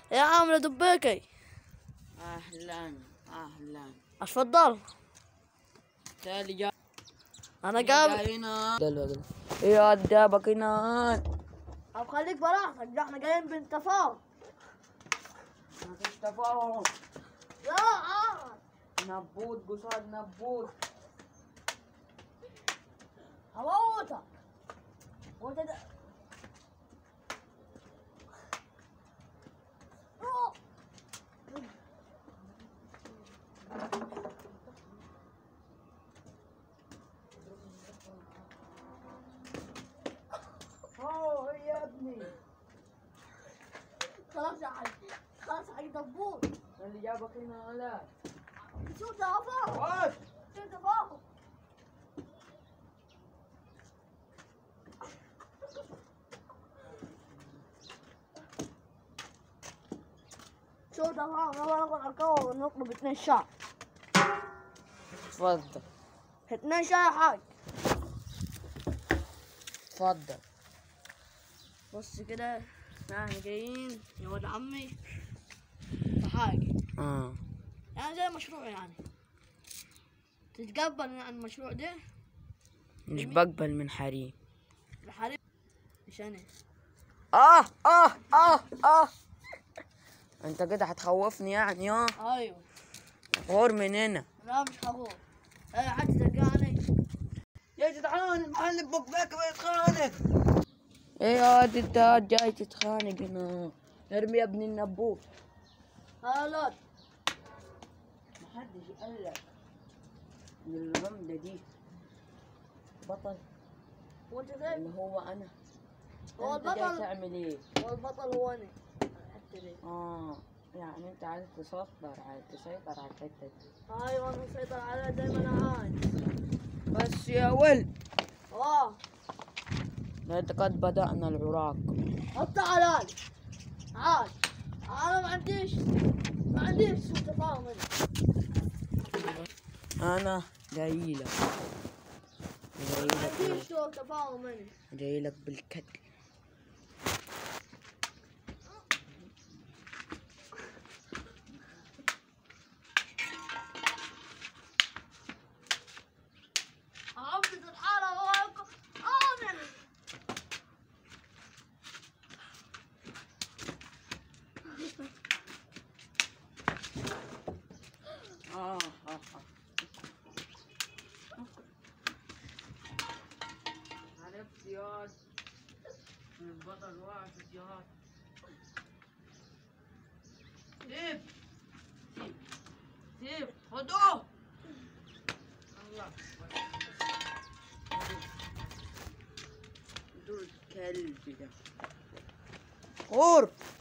يا عامله دبيكي اهلا اهلا اتفضل تالي جا انا قابل هنا دلو يا دابك هنا طب خليك براحتك ده احنا جايين بنتفاهم ما فيش تفاهم لا آه. نبوت قصاد نبوت هموتك وانت ده أوه. اوه يا ابني خلاص يا حاج خلاص يا حاج دبور اللي جابك هنا لا شو تفاهم وات شو تفاهم شو تفاهم يلا ناخذ القهوة ونطلب اثنين شاي تفضل اثنين شاي يا حاج تفضل بص كده احنا جايين يا ولد عمي في حاجة اه يعني زي مشروع يعني تتقبل عن المشروع ده مش بقبل من حريم الحريم مش انا اه اه اه اه انت كده هتخوفني يعني اه ايوه غور من هنا لا مش هروح اي حد تلقاني يا جدعان المحل بوكباك بيتخانق ايه يا واد انت جاي تتخانق هنا ارمي يا ابن النبوت هلا محدش قال لك ان الرملة دي بطل وانت زي اللي هو انا هو انت جاي البطل تعمل ايه والبطل هو انا الحتة دي اه يعني انت عايز تسيطر عايز تسيطر على الحتة دي ايوه انا مسيطر عليها زي ما انا عايز بس يا ولد اه قد بدأنا العراق حط على عاد انا ما عنديش ما عنديش سوء تفاهم انا انا جاي لك جاي ما لك عنديش سوء تفاهم انا جاي لك بالكتل حافظ الحالة هو انا آه آه آه. عرفت ياس البطل واقع في الجهاز سيب سيب سيب خدوه الله دول كلب ده غور